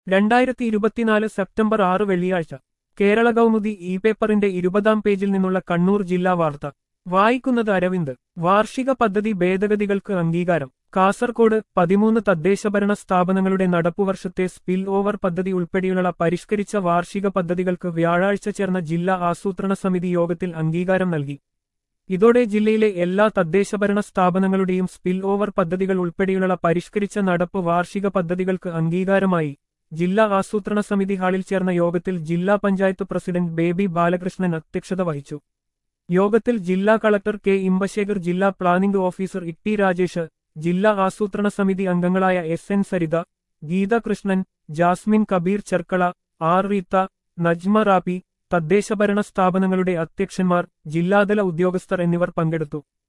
രണ്ടായിരത്തി ഇരുപത്തിനാല് സെപ്റ്റംബർ ആറ് വെള്ളിയാഴ്ച കേരള കൗമുദി ഇ പേപ്പറിന്റെ ഇരുപതാം പേജിൽ നിന്നുള്ള കണ്ണൂർ ജില്ലാ വാർത്ത വായിക്കുന്നത് അരവിന്ദ് വാർഷിക പദ്ധതി ഭേദഗതികൾക്ക് അംഗീകാരം കാസർകോട് പതിമൂന്ന് തദ്ദേശഭരണ സ്ഥാപനങ്ങളുടെ നടപ്പുവർഷത്തെ സ്പിൽ ഓവർ പദ്ധതി ഉൾപ്പെടെയുള്ള പരിഷ്കരിച്ച വാർഷിക പദ്ധതികൾക്ക് വ്യാഴാഴ്ച ചേർന്ന ജില്ലാ ആസൂത്രണ സമിതി യോഗത്തിൽ അംഗീകാരം നൽകി ഇതോടെ ജില്ലയിലെ എല്ലാ തദ്ദേശഭരണ സ്ഥാപനങ്ങളുടെയും സ്പിൽ ഓവർ പദ്ധതികൾ ഉൾപ്പെടെയുള്ള പരിഷ്കരിച്ച നടപ്പ് വാർഷിക പദ്ധതികൾക്ക് അംഗീകാരമായി ജില്ലാ ആസൂത്രണ സമിതി ഹാളിൽ ചേർന്ന യോഗത്തിൽ ജില്ലാ പഞ്ചായത്ത് പ്രസിഡന്റ് ബേബി ബാലകൃഷ്ണൻ അധ്യക്ഷത വഹിച്ചു യോഗത്തിൽ ജില്ലാ കളക്ടർ കെ ഇമ്പശേഖർ ജില്ലാ പ്ലാനിംഗ് ഓഫീസർ ഇട്ടി രാജേഷ് ജില്ലാ ആസൂത്രണ സമിതി അംഗങ്ങളായ S N Saritha Geetha Krishnan Jasmine Kabeer Cherkala R Reetha Najma Rappi തദ്ദേശഭരണ സ്ഥാപനങ്ങളുടെ അധ്യക്ഷന്മാർ ജില്ലാതല ഉദ്യോഗസ്ഥർ എന്നിവർ പങ്കെടുത്തു